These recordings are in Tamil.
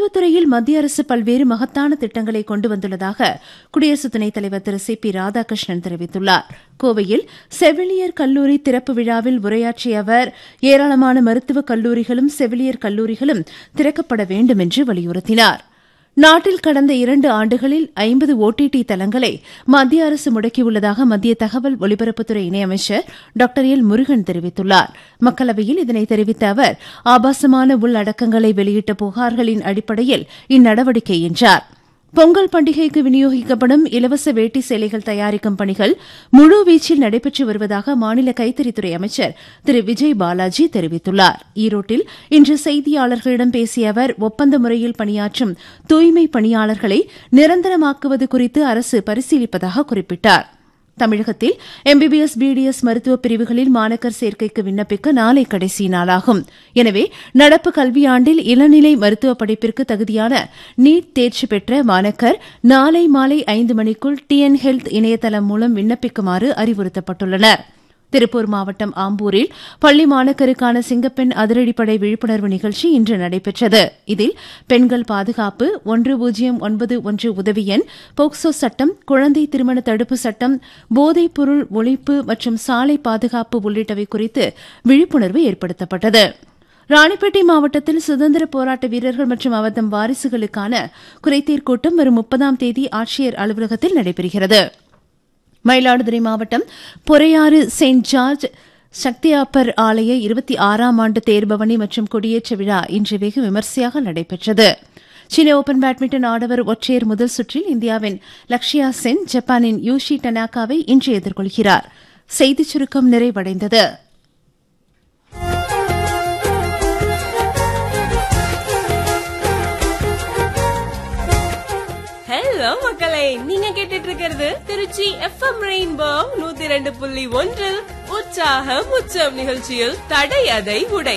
மருத்துவத்துறையில் மத்திய அரசு பல்வேறு மகத்தான திட்டங்களை கொண்டு வந்துள்ளதாக குடியரசு துணைத் தலைவர் திரு சி பி ராதாகிருஷ்ணன் தெரிவித்துள்ளார் கோவையில் செவிலியர் கல்லூரி திறப்பு விழாவில் உரையாற்றிய அவர் ஏராளமான மருத்துவக் கல்லூரிகளும் செவிலியர் கல்லூரிகளும் திறக்கப்பட வேண்டும் என்று வலியுறுத்தினார் நாட்டில் கடந்த இரண்டு ஆண்டுகளில் ஐம்பது ஓடிடி தளங்களை மத்திய அரசு முடக்கியுள்ளதாக மத்திய தகவல் ஒலிபரப்புத்துறை இணையமைச்சர் டாக்டர் எல் முருகன் தெரிவித்துள்ளார் மக்களவையில் இதனை தெரிவித்த அவர் ஆபாசமான உள்ளடக்கங்களை வெளியிட்ட புகார்களின் அடிப்படையில் இந்நடவடிக்கை என்றார் பொங்கல் பண்டிகைக்கு விநியோகிக்கப்படும் இலவச வேட்டி சேலைகள் தயாரிக்கும் பணிகள் முழுவீச்சில் நடைபெற்று வருவதாக மாநில கைத்தறித்துறை அமைச்சர் திரு விஜய் பாலாஜி தெரிவித்துள்ளார் ஈரோட்டில் இன்று செய்தியாளர்களிடம் பேசிய அவர் ஒப்பந்த முறையில் பணியாற்றும் தூய்மை பணியாளர்களை நிரந்தரமாக்குவது குறித்து அரசு பரிசீலிப்பதாக குறிப்பிட்டார் தமிழகத்தில் எம்பிபிஎஸ் பிடிஎஸ் மருத்துவ பிரிவுகளில் மாணக்கர் சேர்க்கைக்கு விண்ணப்பிக்க நாளை கடைசி நாளாகும் எனவே நடப்பு கல்வியாண்டில் இளநிலை மருத்துவ படிப்பிற்கு தகுதியான நீட் தேர்ச்சி பெற்ற மாணக்கர் நாளை மாலை ஐந்து மணிக்குள் டிஎன் ஹெல்த் இணையதளம் மூலம் விண்ணப்பிக்குமாறு அறிவுறுத்தப்பட்டுள்ளனா் திருப்பூர் மாவட்டம் ஆம்பூரில் பள்ளி மாணக்கருக்கான சிங்கப்பெண் அதிரடிப்படை விழிப்புணர்வு நிகழ்ச்சி இன்று நடைபெற்றது இதில் பெண்கள் பாதுகாப்பு ஒன்று பூஜ்ஜியம் ஒன்பது ஒன்று உதவி எண் போக்சோ சட்டம் குழந்தை திருமண தடுப்பு சட்டம் போதைப் பொருள் ஒழிப்பு மற்றும் சாலை பாதுகாப்பு உள்ளிட்டவை குறித்து விழிப்புணர்வு ஏற்படுத்தப்பட்டது ராணிப்பேட்டை மாவட்டத்தில் சுதந்திர போராட்ட வீரர்கள் மற்றும் அவர்தம் வாரிசுகளுக்கான குறைதீர் கூட்டம் வரும் முப்பதாம் தேதி ஆட்சியர் அலுவலகத்தில் நடைபெறுகிறது மயிலாடுதுறை மாவட்டம் பொறையாறு செயின்ட் ஜார்ஜ் சக்தியாப்பர் ஆலய இருபத்தி ஆறாம் ஆண்டு தேர்பவனி மற்றும் கொடியேற்ற விழா இன்று வெகு விமர்சையாக நடைபெற்றது சீன ஓபன் பேட்மிண்டன் ஆடவர் ஒற்றையர் முதல் சுற்றில் இந்தியாவின் லக்ஷயா சென் ஜப்பானின் யூஷி டனாகாவை இன்று எதிர்கொள்கிறார் செய்திச் சுருக்கம் நிறைவடைந்தது ஹலோ மக்களே நீங்க கேட்டுட்டு இருக்கிறது திருச்சி எஃப்எம் ரெயின்போ நூத்தி ரெண்டு புள்ளி ஒன்றில் உற்சாகம் உச்சம் நிகழ்ச்சியில் தடை அதை உடை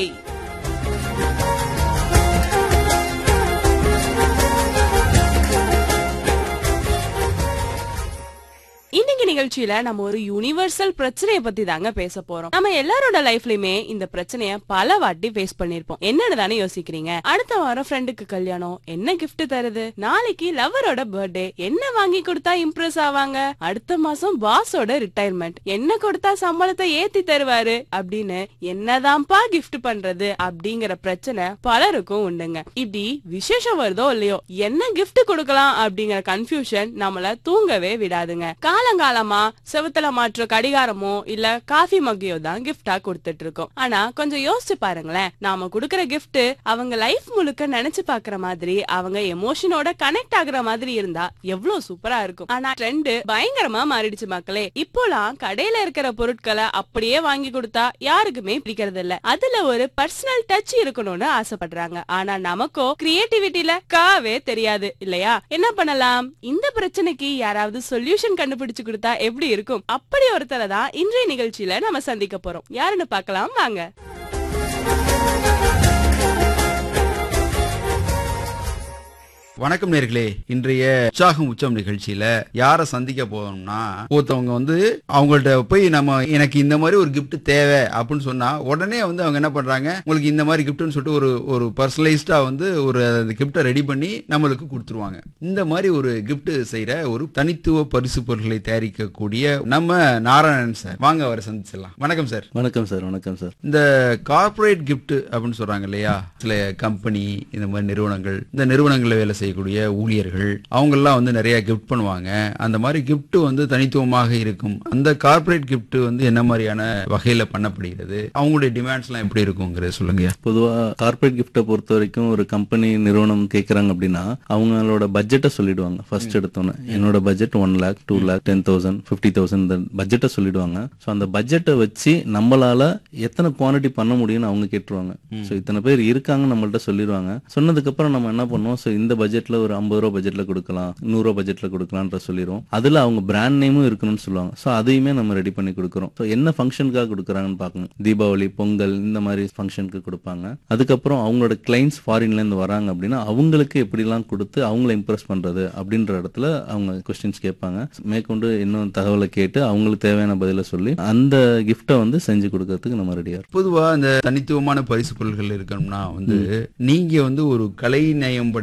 இன்னைக்கு நிகழ்ச்சியில நம்ம ஒரு யூனிவர்சல் பிரச்சனைய பத்தி தாங்க பேச போறோம் நம்ம எல்லாரோட லைஃப்லயுமே இந்த பிரச்சனைய பல வாட்டி ஃபேஸ் பண்ணிருப்போம் என்னன்னு தானே யோசிக்கிறீங்க அடுத்த வாரம் ஃப்ரெண்டுக்கு கல்யாணம் என்ன gift தருது நாளைக்கு லவரோட பர்த்டே என்ன வாங்கி கொடுத்தா இம்ப்ரெஸ் ஆவாங்க அடுத்த மாசம் பாஸோட ரிட்டையர்மெண்ட் என்ன கொடுத்தா சம்பளத்தை ஏத்தி தருவாரு அப்படின்னு என்னதான்ப்பா gift பண்றது அப்படிங்கிற பிரச்சனை பலருக்கும் உண்டுங்க இப்படி விசேஷம் வருதோ இல்லையோ என்ன gift கொடுக்கலாம் அப்படிங்கிற கன்ஃபியூஷன் நம்மள தூங்கவே விடாதுங்க காலங்காலமா செவுத்துல மாற்ற கடிகாரமோ இல்ல காஃபி மக்கையோ தான் கிஃப்டா கொடுத்துட்டு இருக்கோம் ஆனா கொஞ்சம் யோசிச்சு பாருங்களேன் நாம கொடுக்கற gift அவங்க லைஃப் முழுக்க நினைச்சு பாக்குற மாதிரி அவங்க எமோஷனோட கனெக்ட் ஆகுற மாதிரி இருந்தா எவ்வளவு சூப்பரா இருக்கும் ஆனா ட்ரெண்ட் பயங்கரமா மாறிடுச்சு மக்களே இப்போலாம் கடையில இருக்கிற பொருட்களை அப்படியே வாங்கி கொடுத்தா யாருக்குமே பிடிக்கிறது இல்ல அதுல ஒரு பர்சனல் டச் இருக்கணும்னு ஆசைப்படுறாங்க ஆனா நமக்கோ கிரியேட்டிவிட்டில காவே தெரியாது இல்லையா என்ன பண்ணலாம் இந்த பிரச்சனைக்கு யாராவது சொல்யூஷன் கண்டுபிடிச்சு கொடுத்தா எப்படி இருக்கும் அப்படி ஒருத்தரை தான் இன்றைய நிகழ்ச்சியில நம்ம சந்திக்க போறோம் யாருன்னு பார்க்கலாம் வாங்க வணக்கம் நேர்களே இன்றைய உற்சாகம் உச்சம் நிகழ்ச்சியில யாரை சந்திக்க போறோம்னா ஒருத்தவங்க வந்து அவங்கள்ட்ட போய் நம்ம எனக்கு இந்த மாதிரி ஒரு gift தேவை அப்படின்னு சொன்னா உடனே வந்து அவங்க என்ன பண்றாங்க உங்களுக்கு இந்த மாதிரி கிஃப்ட்னு சொல்லிட்டு ஒரு ஒரு பர்சனலைஸ்டா வந்து ஒரு அந்த கிஃப்டை ரெடி பண்ணி நம்மளுக்கு கொடுத்துருவாங்க இந்த மாதிரி ஒரு gift செய்யற ஒரு தனித்துவ பரிசு பொருட்களை தயாரிக்கக்கூடிய நம்ம நாராயணன் சார் வாங்க அவரை சந்திச்சிடலாம் வணக்கம் சார் வணக்கம் சார் வணக்கம் சார் இந்த கார்ப்பரேட் கிஃப்ட் அப்படின்னு சொல்றாங்க இல்லையா சில கம்பெனி இந்த மாதிரி நிறுவனங்கள் இந்த நிறுவனங்களில் வேலை செய்யக்கூடிய ஊழியர்கள் அவங்கெல்லாம் வந்து நிறைய கிஃப்ட் பண்ணுவாங்க அந்த மாதிரி கிஃப்ட் வந்து தனித்துவமாக இருக்கும் அந்த கார்ப்பரேட் கிஃப்ட் வந்து என்ன மாதிரியான வகையில பண்ணப்படுகிறது அவங்களுடைய டிமாண்ட்ஸ் எல்லாம் எப்படி இருக்குங்கிறத சொல்லுங்க பொதுவா கார்ப்பரேட் கிஃப்ட்டை பொறுத்த வரைக்கும் ஒரு கம்பெனி நிறுவனம் கேக்குறாங்க அப்படின்னா அவங்களோட பட்ஜெட்டை சொல்லிடுவாங்க ஃபர்ஸ்ட் எடுத்தோன்னே என்னோட budget one lakh two lakh ten thousand fifty thousand இந்த பட்ஜெட்டை சொல்லிடுவாங்க ஸோ அந்த பட்ஜெட்டை வச்சு நம்மளால எத்தனை குவான்டிட்டி பண்ண முடியும்னு அவங்க கேட்டுருவாங்க ஸோ இத்தனை பேர் இருக்காங்க நம்மள்ட்ட சொல்லிடுவாங்க சொன்னதுக்கு அப்புறம் நம்ம என்ன பண்ணுவோம் ஸோ இந்த பட்ஜெட்ல ஒரு ஐம்பது ரூபா பட்ஜெட்ல கொடுக்கலாம் நூறு ரூபா பட்ஜெட்ல கொடுக்கலான்ற சொல்லிடுவோம் அதுல அவங்க பிராண்ட் நேமும் இருக்கணும்னு சொல்லுவாங்க ஸோ அதையுமே நம்ம ரெடி பண்ணி கொடுக்குறோம் ஸோ என்ன ஃபங்க்ஷனுக்காக கொடுக்குறாங்கன்னு பார்க்கணும் தீபாவளி பொங்கல் இந்த மாதிரி ஃபங்க்ஷனுக்கு கொடுப்பாங்க அதுக்கப்புறம் அவங்களோட கிளைண்ட்ஸ் ஃபாரின்ல இருந்து வராங்க அப்படின்னா அவங்களுக்கு எப்படிலாம் கொடுத்து அவங்கள இம்ப்ரெஸ் பண்றது அப்படின்ற இடத்துல அவங்க கொஸ்டின்ஸ் கேட்பாங்க மேற்கொண்டு இன்னும் தகவலை கேட்டு அவங்களுக்கு தேவையான பதிலை சொல்லி அந்த கிஃப்ட்டை வந்து செஞ்சு கொடுக்கறதுக்கு நம்ம ரெடியா இருக்கோம் பொதுவா இந்த தனித்துவமான பரிசு பொருட்கள் இருக்கணும்னா வந்து நீங்க வந்து ஒரு கலை நயம்